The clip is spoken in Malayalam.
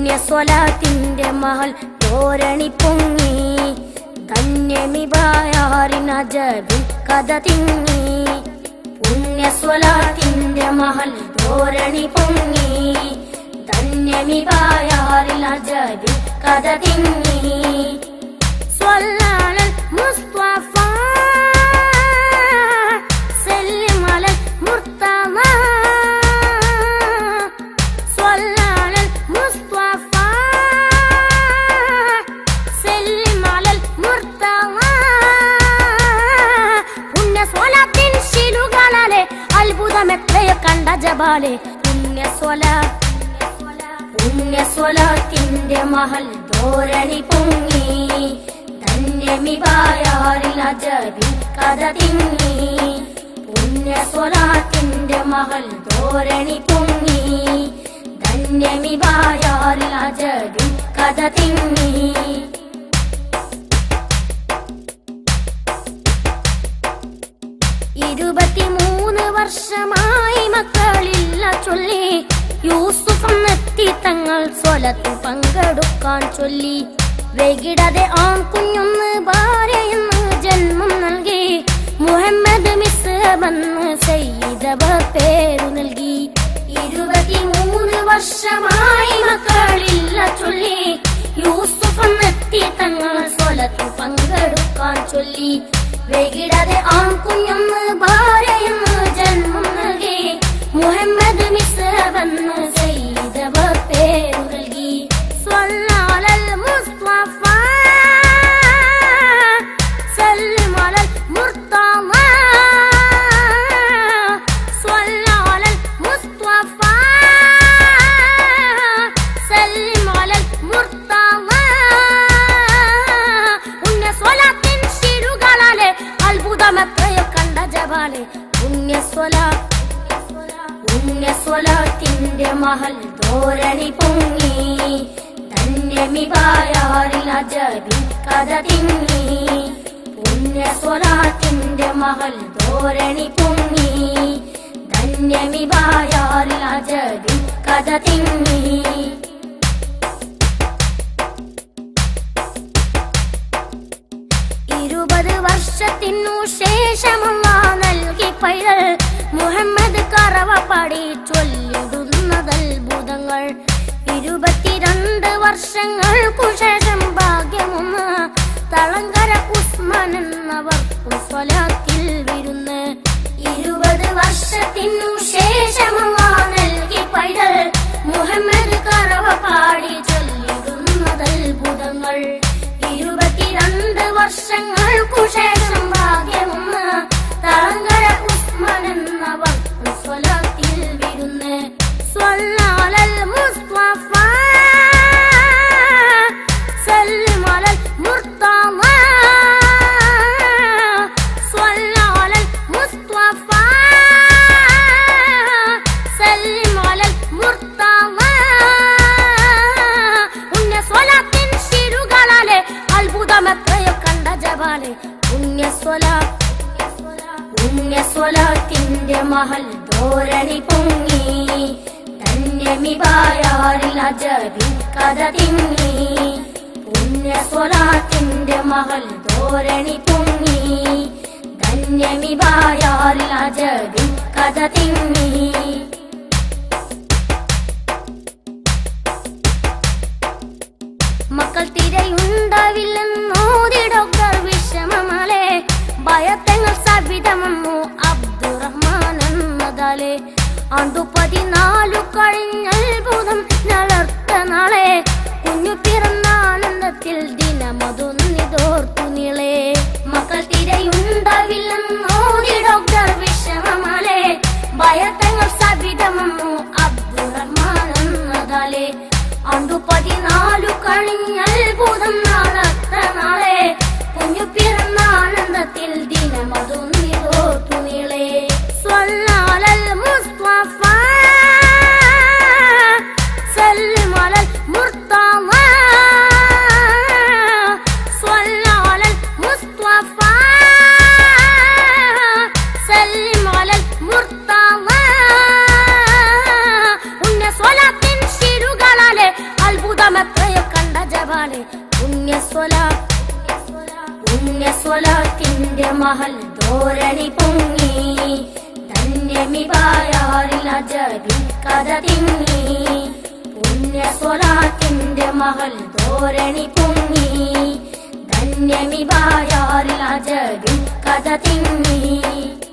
പുണ്യസ്വലാത്തിന്റെ മഹൽ തോരണി പൊങ്ങി ധന്യമിബായാറിനജബിൻ കഥ തിങ്ങി പുണ്യസ്വലാത്തിന്റെ മഹൽ തോരണി പൊങ്ങി ധന്യമിബായാറിനജബിൻ കഥ തിങ്ങി സ്വല്ലാൽ മുസ്തഫ سلم على المرتضى صلى على المصطفى سلم على المرتضى പുണ്യ സ്വലാത്തിൻ ശിലുകളാലെ അത്ഭുതമെത്രയോ കണ്ട ജബാലെ പുണ്യ സ്വലാ പുണ്യ സ്വലാത്തിന്റെ മഹൽ ധോരണി പൊങ്ങി ധന്യമിബായാറിൽ അജബി കഥ തിങ്ങി പുണ്യ സ്വലാത്തിന്റെ മഹൽ ധോരണി പൊങ്ങി ധന്യമിബായാറിൽ അജബി കഥ തിങ്ങി ഇരുപത്തിമൂന്ന് വർഷമായി മക്കളില്ല ചൊല്ലി യൂസുഫ് എത്തി തങ്ങൾ സ്വലത്തിൽ പങ്കെടുക്കാൻ ചൊല്ലി വൈകിടാതെ ആൺ കുഞ്ഞൊന്ന് ഭാര്യയെന്ന് ജന്മം നൽകി മുഹമ്മദ് മിസ്ബന്ന് സയ്യിദബ പേരു നൽകി ഇരുപത്തിമൂന്ന് വർഷമായി മക്കളില്ല ചൊല്ലി യൂസുഫ് എത്തി തങ്ങൾ സ്വലത്തിൽ പങ്കെടുക്കാൻ ചൊല്ലി വൈകിടാതെ ആൺ കുഞ്ഞൊന്ന് ഭാര്യയെന്ന് ജന്മം നൽകി മുഹമ്മദ് മിസ്ബന്ന് സയ്യിദബ പേരു നൽകി സ്വല്ലാലൽ മുസ്തഫ സല്ലം അലൽ മുർത്തള സ്വല്ലാലൽ മുസ്തഫ സല്ലം അലൽ മുർത്തള പുണ്യ സ്വലാത്തിൻ ശിരുകളാലെ അത്ഭുതമെത്രയോ കണ്ട ജബാലെ പുണ്യ സ്വലാ പുണ്യ സ്വലാത്തിന്റെ മഹൽ ധോരണി പൊങ്ങി ധന്യമിബായാറിൽ അജബി കഥ തിങ്ങി പുണ്യ സ്വലാത്തിന്റെ മഹൽ ധോരണി പൊങ്ങി ധന്യമിബായാറിൽ അജബി കഥ തിങ്ങി ഇരുപത് വർഷത്തിനു ശേഷമുള്ള നൽകി പൈതൽ മുഹമ്മദ് കറവപ്പാടി ചൊല്ലിടുന്നതത്ഭുതങ്ങൾ ഇരുപത്തിരണ്ട് വർഷങ്ങൾക്കു ശേഷം ഭാഗ്യമൊന്ന് തളങ്കര ഉസ്മാൻ എന്നവർ സ്വലാത്തിൽ വിരുന്ന് ഇരുപത് വർഷത്തിനു ശേഷമുള്ള നൽകി പൈതൽ മുഹമ്മദ് കറവപ്പാടി ചൊല്ലിടുന്നതത്ഭുതങ്ങൾ ഇരുപത്തിരണ്ട് വർഷങ്ങൾക്കു ശേഷം ഭാഗ്യമൊന്ന് തളങ്കര ഉസ്മാൻ എന്നവർ സ്വലാത്തിൽ വിരുന്ന് സ്വല്ലാലൽ മുസ്തഫ സല്ലം അലൽ മുർത്തള സ്വല്ലാലൽ മുസ്തഫ സല്ലം അലൽ മുർത്തള പുണ്യ സ്വലാത്തിൻ ശിരുകളാലെ അത്ഭുതമെത്രയോ കണ്ട ജബാലെ പുണ്യ സ്വലാ പുണ്യ സ്വലാത്തിന്റെ മഹൽ ധോരണി പൊങ്ങി ധന്യമിബായാറിൽ അജബി കഥ തിങ്ങി പുണ്യ സ്വലാത്തിന്റെ മഹൽ ധോരണി പൊങ്ങി ധന്യമിബായാറിൽ അജബി കഥ തിങ്ങി മക്കൾ തിരയുണ്ടാവില്ലെന്നോതി ഡോക്ടർ വിഷമമലെ ഭയത്തങ്ങൾ സവിധമെന്നു അബ്ദുറഹ്മാൻ എന്നതാലെ ആണ്ടു പതിനാലു കഴിഞ്ഞത്ഭുതം നളർത്ത നാളെ കുഞ്ഞു പിറന്ന ആനന്ദത്തിൽ ദിനമതൊന്നിതോർത്തു നീളെ മക്കൾ തിരയുണ്ടാവില്ലെന്നോതി ഡോക്ടർ വിഷമമലെ ഭയത്തങ്ങൾ സവിധമെന്നു അബ്ദുറഹ്മാൻ എന്നതാലെ ആണ്ടു പതിനാലു കഴിഞ്ഞത്ഭുതം നാളത്ത നാളെ കുഞ്ഞു പിറന്ന ആനന്ദത്തിൽ ദിനമതൊന്നിതോർത്തു നീളെ സ്വല്ലാലൽ മുസ്തഫ സല്ലം അലൽ മുർത്തള സ്വല്ലാലൽ മുസ്തഫ സല്ലം അലൽ മുർത്തള പുണ്യ സ്വലാത്തിൻ ശിരുകളാലെ അത്ഭുത ബായാറിലാലെ പുണ്യസ്വലാ പുണ്യസ്വലാത്തിന്റെ മഹൽ ധോരണി പൊങ്ങി ധന്യമിവായാറിൽ അജബിൻ കഥ തിങ്ങി പുണ്യസ്വലാത്തിന്റെ മഹൽ ധോരണി പൊങ്ങി ധന്യമിവായാറിൽ അജബിൻ കഥ തിങ്ങി